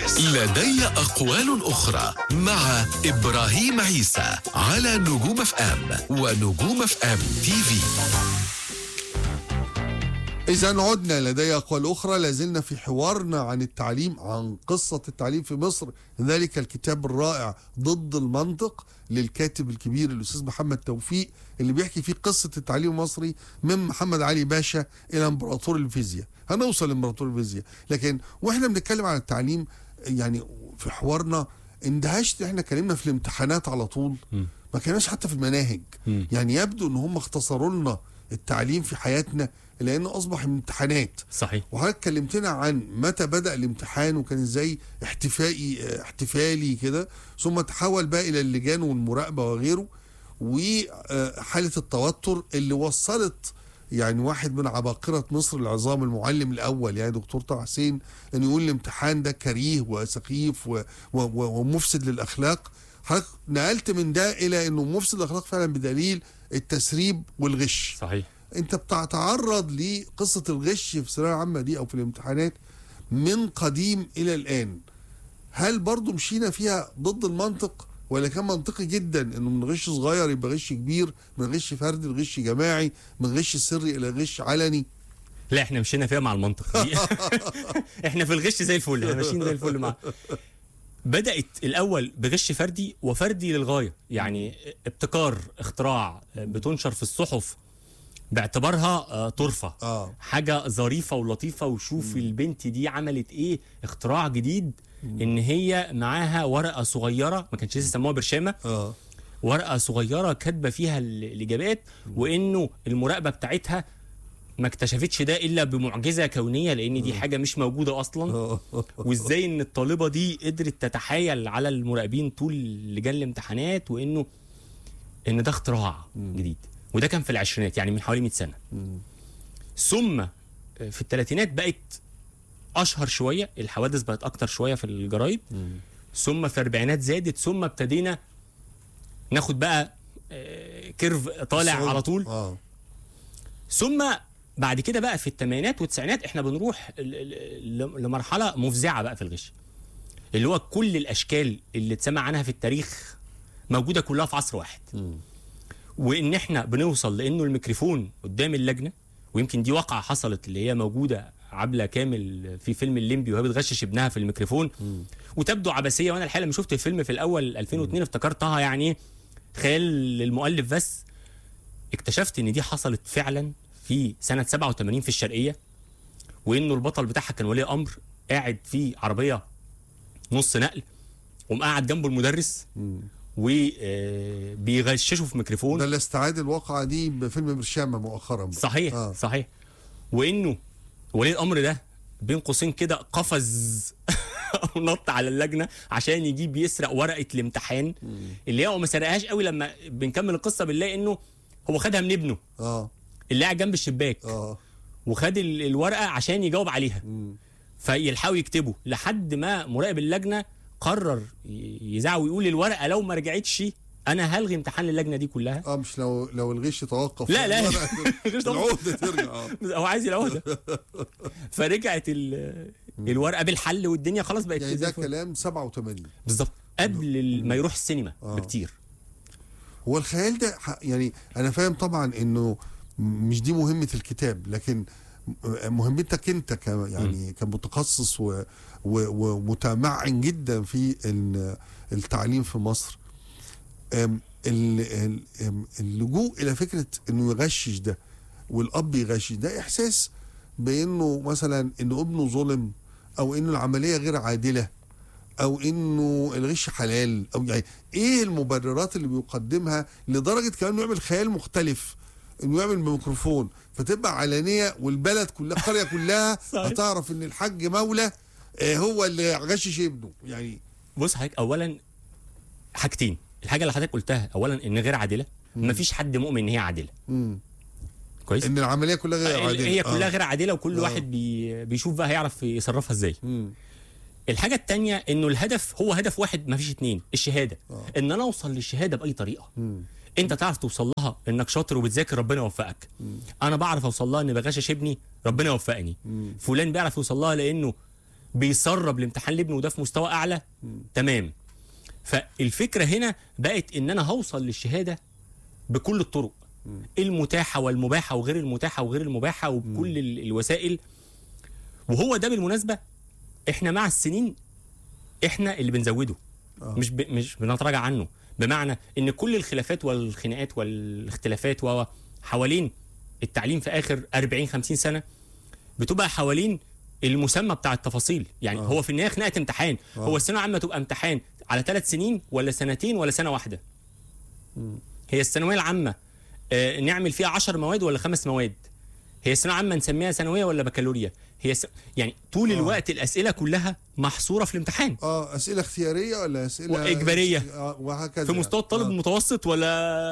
لدي أقوال أخرى مع إبراهيم عيسى على نجوم اف ام ونجوم اف ام تي في إذا عدنا لدي أقوال أخرى لازلنا في حوارنا عن التعليم عن قصة التعليم في مصر ذلك الكتاب الرائع ضد المنطق للكاتب الكبير الأستاذ محمد توفيق اللي بيحكي فيه قصة التعليم المصري من محمد علي باشا إلى إمبراطور الفيزياء هنوصل لإمبراطور الفيزياء لكن وإحنا بنتكلم عن التعليم يعني في حوارنا اندهشت احنا اتكلمنا في الامتحانات على طول ما كناش حتى في المناهج يعني يبدو ان هم اختصروا لنا التعليم في حياتنا لانه اصبح امتحانات صحيح وحضرتك كلمتنا عن متى بدا الامتحان وكان ازاي احتفائي اه، احتفالي كده ثم تحول بقى الى اللجان والمراقبه وغيره وحاله التوتر اللي وصلت يعني واحد من عباقرة مصر العظام المعلم الأول يعني دكتور طه حسين أن يقول الامتحان ده كريه وسخيف و- و- و- ومفسد للأخلاق حضرتك نقلت من ده إلى أنه مفسد للأخلاق فعلا بدليل التسريب والغش صحيح انت بتتعرض لقصه الغش في الثانويه العامه دي او في الامتحانات من قديم الى الان هل برضو مشينا فيها ضد المنطق ولا كان منطقي جدا انه من غش صغير يبقى غش كبير من غش فردي لغش جماعي من غش سري الى غش علني لا احنا مشينا فيها مع المنطق دي احنا في الغش زي الفل احنا ماشيين زي الفل مع بدات الاول بغش فردي وفردي للغايه يعني ابتكار اختراع بتنشر في الصحف باعتبارها آه، طرفه اه حاجه ظريفه ولطيفه وشوف البنت دي عملت ايه اختراع جديد ان هي معاها ورقه صغيره ما كانش لسه سموها برشامه اه ورقه صغيره كاتبه فيها ال- الاجابات وانه المراقبه بتاعتها ما اكتشفتش ده الا بمعجزه كونيه لان دي حاجه مش موجوده اصلا اه وازاي ان الطالبه دي قدرت تتحايل على المراقبين طول لجان الامتحانات وانه ان ده اختراع جديد وده كان في العشرينات يعني من حوالي 100 سنه ثم في الثلاثينات بقت اشهر شويه الحوادث بقت اكتر شويه في الجرايد ثم في الاربعينات زادت ثم ابتدينا ناخد بقى آه، كيرف طالع الصعود. على طول اه ثم بعد كده بقى في الثمانينات والتسعينات احنا بنروح ل- ل- ل- لمرحله مفزعه بقى في الغش اللي هو كل الاشكال اللي اتسمع عنها في التاريخ موجوده كلها في عصر واحد وان احنا بنوصل لانه الميكروفون قدام اللجنه ويمكن دي واقعه حصلت اللي هي موجوده عبله كامل في فيلم الليمبي وهي بتغشش ابنها في الميكروفون وتبدو عبثيه وانا الحقيقه لما شفت الفيلم في الاول 2002 افتكرتها يعني إيه خيال المؤلف بس اكتشفت ان دي حصلت فعلا في سنه 87 في الشرقيه وانه البطل بتاعها كان ولي امر قاعد في عربيه نص نقل ومقعد جنبه المدرس وبيغششه في ميكروفون ده اللي استعاد الواقعه دي بفيلم برشامه مؤخرا بقى. صحيح آه. آه. صحيح وانه ولي الامر ده بين قوسين كده قفز او نط على اللجنه عشان يجيب يسرق ورقه الامتحان اللي هو ما سرقهاش قوي لما بنكمل القصه بنلاقي انه هو خدها من ابنه اه اللي قاعد جنب الشباك اه وخد ال- الورقه عشان يجاوب عليها فيلحقوا يكتبوا لحد ما مراقب اللجنه قرر ي- يزعق ويقول الورقه لو ما رجعتش انا هلغي امتحان اللجنه دي كلها اه مش لو لو الغش توقف لا، لا. الورقة- الغش توقف. العقده ترجع اه هو عايز العقده فرجعت ال- الورقه بالحل والدنيا خلاص بقت يعني زي ده الفل. كلام 87 بالظبط قبل ال- ما يروح السينما آه. بكتير هو الخيال ده ح- يعني انا فاهم طبعا انه مش دي مهمه الكتاب لكن مهمتك انت ك يعني كمتخصص و- و- ومتمعن جدا في ال- التعليم في مصر أم، ال- ال- أم، اللجوء الى فكره انه يغشش ده والاب يغشش ده احساس بانه مثلا انه ابنه ظلم او انه العمليه غير عادله او انه الغش حلال او يعني ايه المبررات اللي بيقدمها لدرجه كمان انه يعمل خيال مختلف انه يعمل بميكروفون فتبقى علانيه والبلد كلها القريه كلها صحيح. هتعرف ان الحاج مولى آه، هو اللي غشش ابنه يعني بص حضرتك اولا حاجتين الحاجه اللي حضرتك قلتها اولا ان غير عادله مفيش حد مؤمن ان هي عادله مم. كويس ان العمليه كلها غير عادله هي كلها آه. غير عادله وكل آه. واحد بي بيشوف بقى هيعرف يصرفها ازاي مم. الحاجه التانية انه الهدف هو هدف واحد مفيش اتنين الشهاده آه. ان انا اوصل للشهاده باي طريقه مم. انت تعرف توصل لها انك شاطر وبتذاكر ربنا يوفقك انا بعرف اوصل لها اني بغشش ابني ربنا يوفقني مم. فلان بيعرف يوصل لها لانه بيسرب الامتحان لابنه وده في مستوى اعلى تمام فالفكره هنا بقت ان انا هوصل للشهاده بكل الطرق المتاحه والمباحه وغير المتاحه وغير المباحه وبكل ال- الوسائل وهو ده بالمناسبه احنا مع السنين احنا اللي بنزوده آه. مش ب... مش بنتراجع عنه بمعنى ان كل الخلافات والخناقات والاختلافات و حوالين التعليم في اخر 40 50 سنه بتبقى حوالين المسمى بتاع التفاصيل يعني آه. آه. هو في النهايه خناقه امتحان آه. آه. هو الثانويه العامه تبقى امتحان على ثلاث سنين ولا سنتين ولا سنه واحده هي الثانويه العامه آه نعمل فيها 10 مواد ولا خمس مواد هي الثانويه العامه نسميها ثانويه ولا بكالوريا هي س... يعني طول آه. الوقت الاسئله كلها محصوره في الامتحان اه اسئله اختياريه ولا اسئله وإجبارية. آه وهكذا في مستوى الطالب آه. المتوسط ولا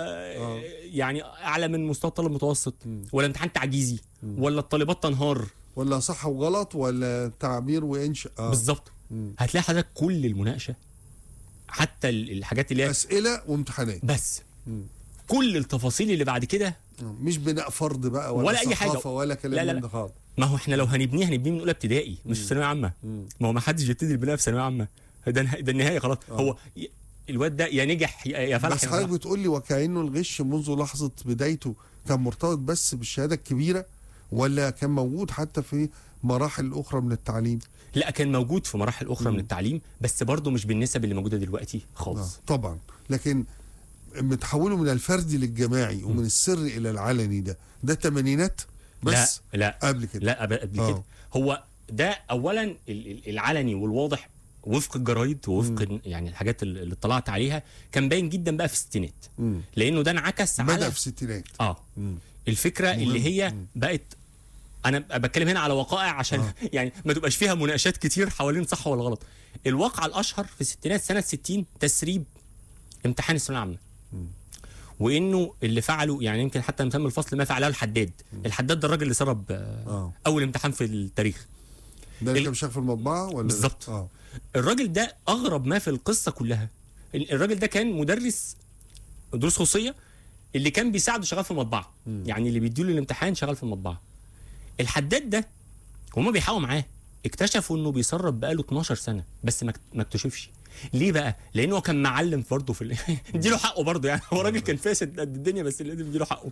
يعني اعلى من مستوى الطالب المتوسط ولا امتحان تعجيزي ولا الطالبات تنهار ولا صح وغلط ولا تعبير وانشاء آه. بالظبط هتلاقي حضرتك كل المناقشه حتى ال- الحاجات اللي هي اسئله وامتحانات بس كل التفاصيل اللي بعد كده آه. مش بناء فرض بقى ولا, ولا أي حاجة. ثقافة ولا كلام لا، لا، من لا. ده خالص ما هو احنا لو هنبنيه هنبنيه من اولى ابتدائي مش في ثانويه عامه ما هو ما حدش بيبتدي البناء في ثانويه عامه ده نه- ده النهايه خلاص هو ي- الواد ده يا نجح يا يا فلح بس يا حضرتك فلح. بتقول لي وكأنه الغش منذ لحظة بدايته كان مرتبط بس بالشهادة الكبيرة ولا كان موجود حتى في مراحل أخرى من التعليم لا كان موجود في مراحل اخرى من التعليم بس برضه مش بالنسب اللي موجوده دلوقتي آه. خالص طبعا لكن متحوله من الفردي للجماعي ومن السر إلى العلني ده ده تمانينات بس لا لا قبل كده لا قبل قبل آه. كده هو ده اولا ال- ال- العلني والواضح وفق الجرايد ووفق يعني الحاجات اللي اللي اطلعت عليها كان باين جدا بقى في الستينات مم. لانه ده انعكس بدأ على في الستينات اه الفكره مهم. اللي هي بقت انا بتكلم هنا على وقائع عشان آه. يعني ما تبقاش فيها مناقشات كتير حوالين صح ولا غلط الواقعه الاشهر في الستينات سنه 60 تسريب امتحان الثانويه العامه وانه اللي فعله يعني يمكن حتى مسمى الفصل ما فعله الحداد الحداد ده الراجل اللي سرب آه، آه. اول امتحان في التاريخ ده اللي ال- كان شاف في المطبعة ولا بالظبط. اه الراجل ده اغرب ما في القصه كلها ال- الراجل ده كان مدرس دروس خصوصيه اللي كان بيساعده شغال في المطبعه يعني اللي بيديله الامتحان شغال في المطبعه الحداد ده هما بيحاولوا معاه اكتشفوا انه بيسرب بقاله 12 سنه بس ما اكت- ما اكتشفش ليه بقى لانه هو كان معلم برضه في ال- اديله حقه برضه يعني هو راجل كان فاسد قد الدنيا بس لازم اديله حقه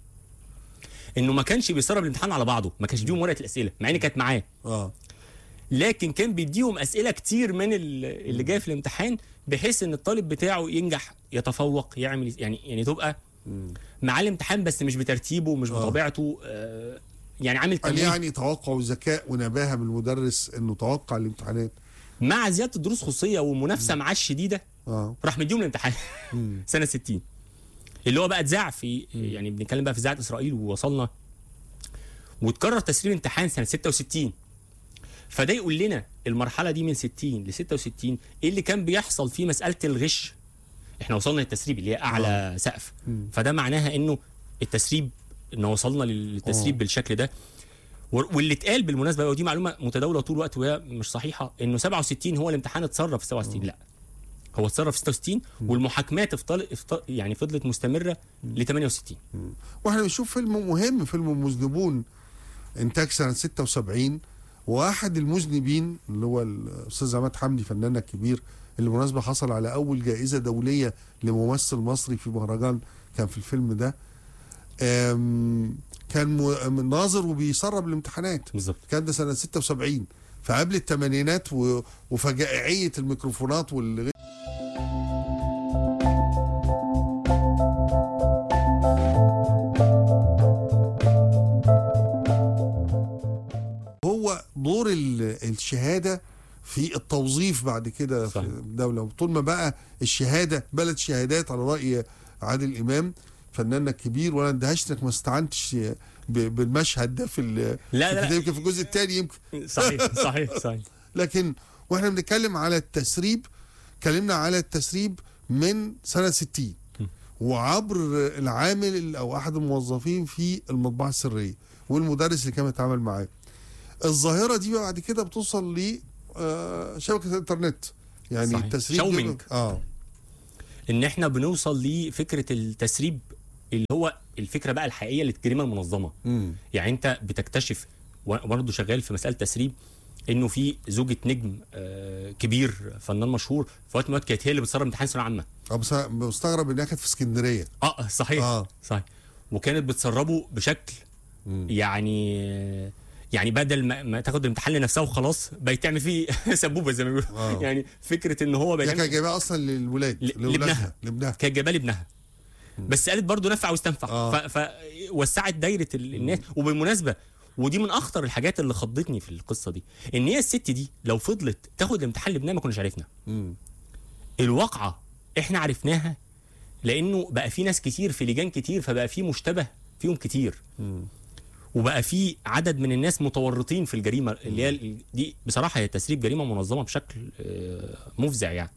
انه ما كانش بيسرب الامتحان على بعضه ما كانش بيديهم ورقه الاسئله مع ان كانت معاه اه لكن كان بيديهم اسئله كتير من ال- اللي جايه في الامتحان بحيث ان الطالب بتاعه ينجح يتفوق يعمل يعني يعني تبقى معاه الامتحان بس مش بترتيبه مش آه. بطبيعته آه يعني عامل قال تمويه يعني توقع وذكاء ونباهة من المدرس انه توقع الامتحانات مع زياده الدروس خصوصيه ومنافسه معاه الشديده اه راح مديهم الامتحان سنه 60 اللي هو بقى اتذاع في يعني بنتكلم بقى في اذاعه اسرائيل ووصلنا وتكرر تسريب امتحان سنه 66 فده يقول لنا المرحله دي من 60 ل 66 ايه اللي كان بيحصل في مساله الغش احنا وصلنا للتسريب اللي هي اعلى سقف فده معناها انه التسريب ان وصلنا للتسريب آه. بالشكل ده و- واللي اتقال بالمناسبه ودي معلومه متداوله طول الوقت وهي مش صحيحه انه 67 هو الامتحان اتصرف في 67 لا هو اتصرف في 66 والمحاكمات افضل افضل يعني فضلت مستمره ل 68 واحنا بنشوف فيلم مهم فيلم المذنبون انتاج سنه 76 واحد المذنبين اللي هو الاستاذ عماد حمدي فناننا الكبير اللي بالمناسبه حصل على اول جائزه دوليه لممثل مصري في مهرجان كان في الفيلم ده آم، كان م- ناظر وبيسرب الامتحانات بالظبط كان ده سنه 76 فقبل الثمانينات و- وفجائعيه الميكروفونات وال هو دور ال- الشهاده في التوظيف بعد كده في صحيح. الدوله طول ما بقى الشهاده بلد شهادات على راي عادل امام فناننا الكبير وانا اندهشت انك ما استعنتش ب- بالمشهد ده في ال- لا في لا, البداية، لا. يمكن في الجزء الثاني يمكن صحيح صحيح صحيح لكن واحنا بنتكلم على التسريب اتكلمنا على التسريب من سنه 60 وعبر العامل او احد الموظفين في المطبعه السريه والمدرس اللي كان بيتعامل معاه الظاهره دي بقى بعد كده بتوصل ل آه، شبكه الانترنت يعني صحيح. التسريب شاومينج. دي- اه ان احنا بنوصل لفكره التسريب اللي هو الفكره بقى الحقيقيه للجريمه المنظمه مم. يعني انت بتكتشف وانا برضه شغال في مساله تسريب انه في زوجة نجم آه، كبير فنان مشهور في وقت من الأوقات كانت هي اللي بتسرب امتحان ثانويه عامه اه بس أنا مستغرب انها كانت في اسكندريه اه صحيح آه. آه. صحيح وكانت بتسربه بشكل يعني يعني بدل ما, ما تاخد الامتحان لنفسها وخلاص بقت تعمل فيه سبوبه زي ما بيقولوا آه. يعني فكره ان هو بقى هي يعمل- كانت جايباها اصلا للولاد ل- لولادها لابنها. لابنها كانت جايباه لابنها بس قالت برضه نفع واستنفع آه. ف... فوسعت دايره ال- الناس وبالمناسبه ودي من اخطر الحاجات اللي خضتني في القصه دي ان هي الست دي لو فضلت تاخد الامتحان لابنها ما كناش عرفنا مم. الواقعه احنا عرفناها لانه بقى في ناس كتير في لجان كتير فبقى في مشتبه فيهم كتير وبقى في عدد من الناس متورطين في الجريمه اللي هي ال- دي بصراحه هي تسريب جريمه منظمه بشكل آه، مفزع يعني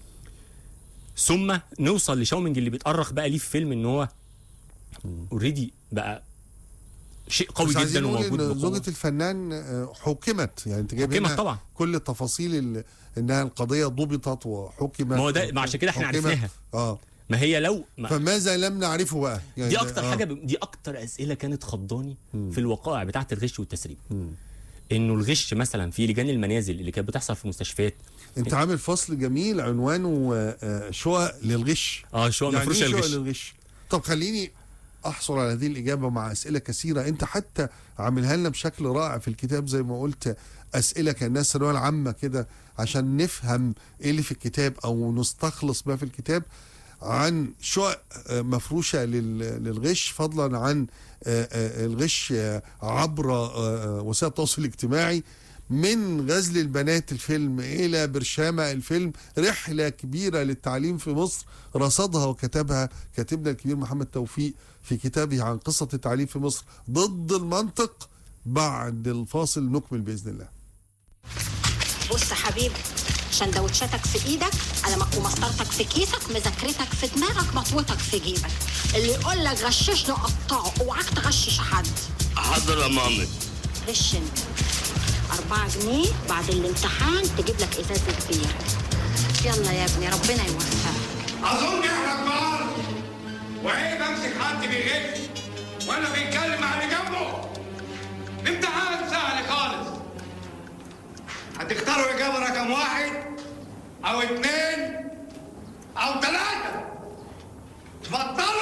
ثم نوصل لشاومينج اللي بيتأرخ بقى ليه في فيلم ان هو اوريدي بقى شيء قوي بس عايزين جدا نقول وموجود ان بقوة. زوجة الفنان آه، حكمت يعني انت جايب حكمت هنا طبعا. كل التفاصيل ال- انها القضيه ضبطت وحكمت ما هو ده- ما عشان كده احنا حكمت. عرفناها. اه ما هي لو ما فماذا لم نعرفه بقى يعني دي ده- اكتر آه. حاجه ب... دي اكتر اسئله كانت خضاني في الوقائع بتاعه الغش والتسريب انه الغش مثلا في لجان المنازل اللي كانت بتحصل في مستشفيات انت عامل فصل جميل عنوانه آه، شقق للغش اه شو يعني مفروشه ايه شقق الغش للغش طب خليني احصل على هذه الاجابه مع اسئله كثيره انت حتى عاملها لنا بشكل رائع في الكتاب زي ما قلت اسئله كانها الثانويه العامه كده عشان نفهم ايه اللي في الكتاب او نستخلص ما في الكتاب عن شقق آه، مفروشه لل- للغش فضلا عن آه، آه، الغش آه، عبر آه، آه، وسائل التواصل الاجتماعي من غزل البنات الفيلم الى برشامه الفيلم رحله كبيره للتعليم في مصر رصدها وكتبها كاتبنا الكبير محمد توفيق في كتابه عن قصه التعليم في مصر ضد المنطق بعد الفاصل نكمل باذن الله بص يا حبيبي سندوتشاتك في ايدك قلمك ومسطرتك في كيسك مذاكرتك في دماغك مطوتك في جيبك اللي يقول لك غششني قطعه اوعاك تغشش حد حاضر يا مامي غش انت أربعة جنيه بعد الامتحان تجيب لك ازازة بير يلا يا ابني ربنا يوفقك اظن احنا كبار وعيب امسك حد بيغش ولا بيتكلم مع اللي جنبه امتحان سهل خالص هتختاروا اجابه رقم واحد او اتنين او تلاته اتفضلوا